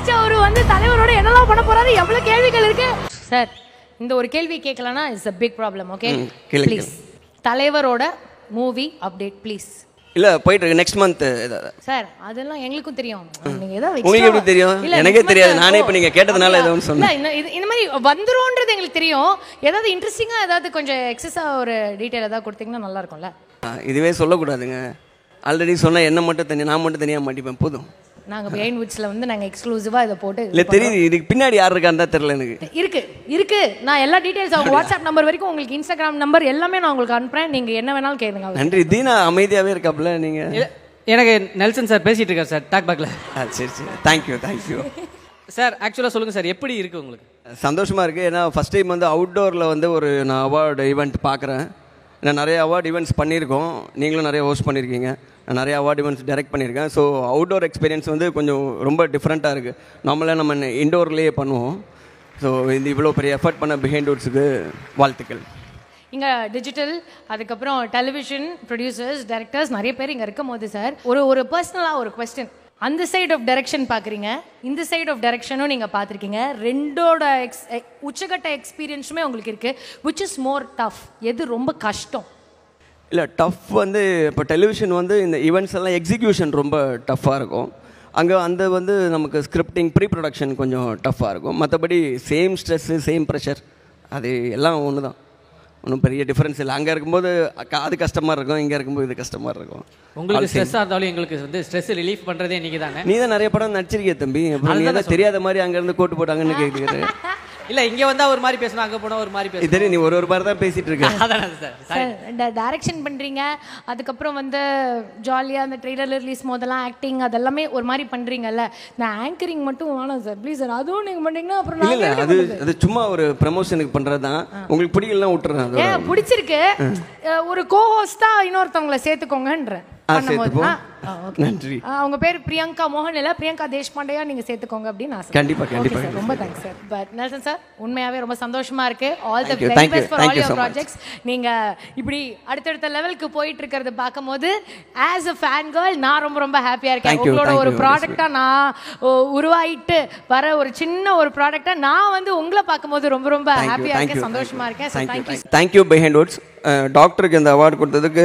அவர் வந்து தலைவரோட என்னெல்லாம் பண்ண போறாரு எவ்வளவு கேள்விகள் இருக்கு சார் இந்த ஒரு கேள்வி கேட்கலனா it's a big problem okay hmm, கேளுங்க, ப்ளீஸ் தலைவரோட மூவி அப்டேட் ப்ளீஸ் இல்லை போயிட்டு இருக்கு நெக்ஸ்ட் மந்த் சார் அதெல்லாம் எங்களுக்கும் தெரியும் நீங்க ஏதோ உங்களுக்கு எப்படி தெரியும்? எனக்கே தெரியாது. நானே இப்ப நீங்க கேட்டதுனால ஏதோ ஒண்ணு சொன்னேன். இல்ல இந்த- இது- இந்த மாதிரி வந்துரும்ன்றது எங்களுக்கு தெரியும் ஏதாவது இன்ட்ரெஸ்டிங்கா ஏதாவது கொஞ்சம் எக்ஸஸா ஒரு டீடைல் ஏதாவது கொடுத்தீங்கன்னா நல்லா இருக்கும்ல இதுவே சொல்லக்கூடாதுங்க ஆல்ரெடி சொன்ன என்ன மட்டும் தனியாக நான் மட்டும் தனியாக மாட்டிப்பேன் போதும் நாங்க பெயின் வுட்ஸ்ல வந்து நாங்க எக்ஸ்க்ளூசிவா இதை போட்டு இல்லை தெரியுது இதுக்கு பின்னாடி யார் இருக்கான்னு தான் தெரியல எனக்கு இருக்கு இருக்கு நான் எல்லா டீடைல்ஸ் அவங்க வாட்ஸ்அப் நம்பர் வரைக்கும் உங்களுக்கு இன்ஸ்டாகிராம் நம்பர் எல்லாமே நான் உங்களுக்கு அனுப்புறேன் நீங்க என்ன வேணாலும் கேளுங்க அவர்கிட்ட. நன்றி தீனா அமைதியாகவே இருக்காப்புல நீங்கள் இல்ல, எனக்கு நெல்சன் சார் பேசிட்டு இருக்கார் சார் டாக் பேக்ல ஆ சரி சரி தேங்க்யூ தேங்க்யூ சார் ஆக்சுவலாக சொல்லுங்க சார் எப்படி இருக்கு உங்களுக்கு சந்தோஷமாக இருக்குது ஏன்னா ஃபஸ்ட் டைம் வந்து அவுட்டோரில் வந்து ஒரு நான் அவார்டு ஈவெண்ட் பார்க்குறேன் நான் நிறைய அவார்டு ஈவெண்ட்ஸ் பண்ணியிருக்கோம் நீங்களும் நிறைய ஹோஸ்ட் பண்ணியிருக்கீங்க நான் நிறைய அவார்டு ஈவெண்ட்ஸ் டைரக்ட் பண்ணியிருக்கேன் ஸோ அவுட்டோர் எக்ஸ்பீரியன்ஸ் வந்து கொஞ்சம் ரொம்ப டிஃப்ரெண்ட்டாக இருக்குது நார்மலாக நம்ம இண்டோர்லேயே பண்ணுவோம் ஸோ இந்த இவ்வளோ பெரிய எஃபர்ட் பண்ண பிஹைண்ட் வுட்ஸுக்கு வாழ்த்துக்கள் இங்க டிஜிட்டல் அதுக்கப்புறம் டெலிவிஷன் ப்ரொடியூசர்ஸ் டைரக்டர்ஸ் நிறைய பேர் இங்க இருக்கும் போது சார் ஒரு ஒரு பர்சனலா ஒரு கொஸ்டின் அந்த சைடு ஆஃப் டைரக்ஷன் பாக்குறீங்க இந்த சைடு ஆஃப் டைரக்ஷனும் நீங்க பார்த்திருக்கீங்க ரெண்டோட எக்ஸ் உச்சகட்ட எக்ஸ்பீரியன்ஸுமே உங்களுக்கு இருக்கு விச் இஸ் மோர் டஃப் எது ரொம்ப கஷ்டம் இல்லை டஃப் வந்து இப்போ டெலிவிஷன் வந்து இந்த ஈவெண்ட்ஸ் எல்லாம் எக்ஸிக்யூஷன் ரொம்ப டஃப்பாக இருக்கும் அங்கே அந்த வந்து நமக்கு ஸ்கிரிப்டிங் ப்ரீ ப்ரொடக்ஷன் கொஞ்சம் டஃப்பாக இருக்கும் மற்றபடி சேம் ஸ்ட்ரெஸ்ஸு சேம் ப்ரெஷர் அது எல்லாம் ஒன்று தான் ஒன்றும் பெரிய டிஃப்ரென்ஸ் இல்லை அங்கே இருக்கும்போது அக்க- அது கஷ்டமாக இருக்கும் இங்கே இருக்கும்போது இது கஷ்டமாக இருக்கும் உங்களுக்கு ஸ்ட்ரெஸ்ஸாக இருந்தாலும் எங்களுக்கு வந்து ஸ்ட்ரெஸ் ரிலீஃப் பண்றதே நீங்க தானே நீ தான் நிறைய படம் நடிச்சிருக்கிய தம்பி அப்புறம் நீ தான் தெரியாத மாதிரி அங்கேருந்து கோட்டு போட்டாங்கன்னு கேட்குறது இல்ல இங்க வந்தா ஒரு மாதிரி பேசணும் அங்க போனா ஒரு மாதிரி இது பேசணும் தெரியும் நீ ஒரு ஒரு மாதிரி தான் பேசிகிட்டு இருக்க அதானே சார் சார் டைரக்ஷன் பண்றீங்க அதுக்கப்புறம் வந்து ஜாலியா அந்த ட்ரெய்லர் ரிலீஸ் போதெல்லாம் ஆக்டிங் அதெல்லாமே ஒரு மாதிரி பண்றீங்கல்ல நான் ஆங்கரிங் மட்டும் வேணாம் சார் ப்ளீஸ் சார் அதுவும் நீங்க பண்ணீங்கன்னா அப்புறம் இல்லை நான் இல்லை அது அது சும்மா ஒரு ப்ரமோஷனுக்கு பண்ணுறது தான் உங்களுக்கு பிடிக்கலாம் விட்டுறேன் அது ஏன் பிடிச்சிருக்கு அஹ் ஒரு கோஹோஸ்டா இன்னொருத்தவங்கள சேர்த்துக்கோங்கன்ற ஆ, பண்ணும்போது. சேர்த்துப்போம். ஆ, ஆ, okay. நன்றி ஆ, அவங்க பேர் பிரியங்கா மோகன் இல்ல பிரியங்கா தேஷ்பாண்டையா நீங்க சேர்த்துக்கோங்க அப்படின்னு ஆசை கண்டிப்பா, கண்டிப்பா, Okay, sir. ரொம்ப thanks sir but Nelson sir உண்மையாவே ரொம்ப சந்தோஷமா இருக்கு all the Thank you, very thank you, best for thank all you your so much. Projects நீங்க இப்படி அடுத்தடுத்த லெவலுக்கு போயிட்டு இருக்கிறது பார்க்கும்போது ஆஸ் அ ஃபேன் கேர்ள் நான் ரொம்ப ரொம்ப ஹாப்பியா இருக்கேன் Thank you, உங்களோட thank ஒரு you, very ப்ராடக்ட்டா நான் உ- உருவாயிட்டு வர ஒரு சின்ன ஒரு ப்ராடக்ட்டா நான் வந்து உங்களை பார்க்கும்போது ரொம்ப ரொம்ப ஹாப்பியா இருக்கேன் சந்தோஷமா இருக்கேன் sir thank you thank you Behindwoods டாக்டருக்கு இந்த அவார்டு கொடுத்ததுக்கு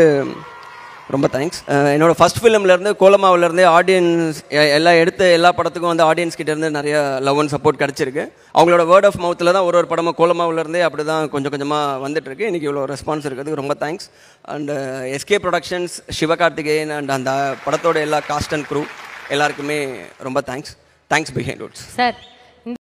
ரொம்ப தேங்க்ஸ் என்னோட ஃபர்ஸ்ட் ஃபிலிம்லேருந்து கோலமாவிலேருந்து ஆடியன்ஸ் எல்லா எடுத்த எல்லா படத்துக்கும் வந்து ஆடியன்ஸ் கிட்ட இருந்து நிறைய லவ் அண்ட் சப்போர்ட் கிடச்சிருக்கு அவங்களோட வேர்ட் ஆஃப் மவுத்தில் தான் ஒரு ஒரு படமும் கோலமாவிலேருந்தே அப்படி தான் கொஞ்சம் கொஞ்சமாக வந்துட்டு இருக்கு இன்னைக்கு இவ்வளோ ரெஸ்பான்ஸ் இருக்கிறதுக்கு ரொம்ப thanks and SK productions Sivakarthikeyan and அந்த படத்தோட எல்லா காஸ்ட் அண்ட் க்ரூ எல்லாருக்குமே ரொம்ப thanks thanks Behindwoods sir